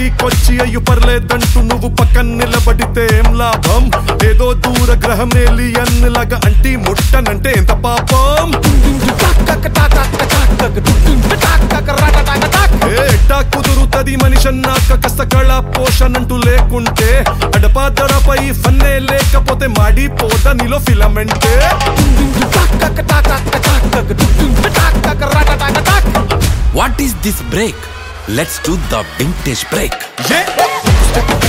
పార్టీకొచ్చి అయ్యు పర్లేదంటూ నువ్వు పక్కన నిలబడితే ఏం లాభం ఏదో దూర గ్రహం ఏలియన్ లాగా అంటి ముట్టనంటే ఎంత పాపం ఏ ఎట్టా కుదురుతది మనిషి అన్నాక కష్ట కళ పోషణంటూ లేకుంటే అడపా దడపై ఫన్నే లేకపోతే మాడిపోదా నీలో ఫిలమెంటే What is this break? Let's do the vintage break. ఏ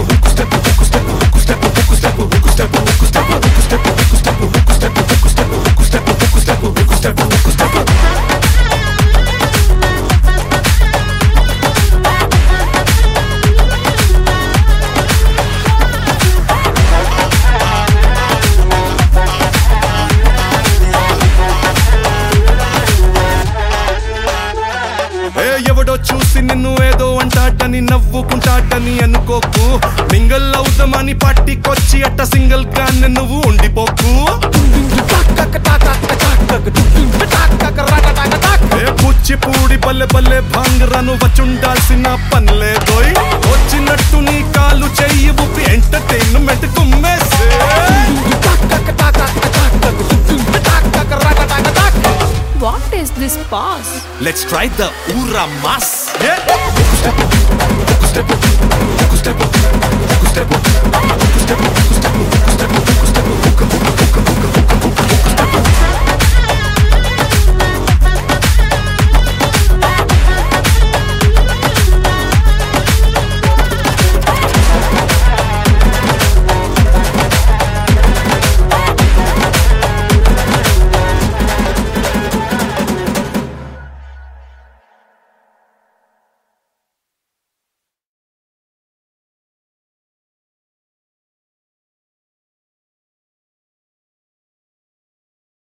ఏ ఎవడో చూసి నిన్ను ఏదో అంటాటని నవ్వుకుంటాటని అనుకోకు మింగల్ అవుదామని పార్టీకొచ్చి అట్ట సింగిల్ గా నువ్వు ఉండిపోకు ఏ కూచిపూడి బల్లె బల్లె భాంగరను వచ్చుండాల్సిన పనిలేదోయ్ వచ్చినట్టు నీ కాలు చెయ్యి ఊపి ఎంటర్టైన్మెంట్ కుమ్మేసే What is this pause? Let's try the Ura Mas. A